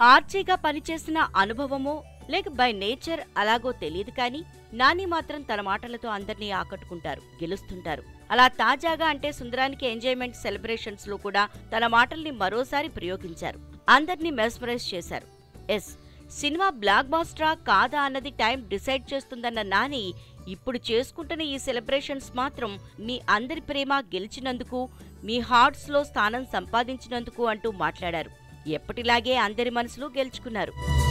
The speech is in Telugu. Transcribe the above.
ఆర్జీగా పనిచేసిన అనుభవమో లేక బై నేచర్ అలాగో తెలియదు కానీ నాని మాత్రం తన మాటలతో అందర్నీ ఆకట్టుకుంటారు గెలుస్తుంటారు అలా తాజాగా అంటే సుందరానికి ఎంజాయ్మెంట్ సెలబ్రేషన్స్ లో కూడా తన మాటల్ని మరోసారి ప్రయోగించారు అందర్నీ మెస్మరైజ్ చేశారు ఎస్ సినిమా బ్లాక్ బాస్టరా కాదా అన్నది టైం డిసైడ్ చేస్తుందన్న నాని ఇప్పుడు చేసుకుంటున్న ఈ సెలబ్రేషన్స్ మాత్రం మీ అందరి ప్రేమ గెలిచినందుకు మీ హార్ట్స్ లో స్థానం సంపాదించినందుకు అంటూ మాట్లాడారు ఎప్పటిలాగే అందరి మనసులు గెలుచుకున్నారు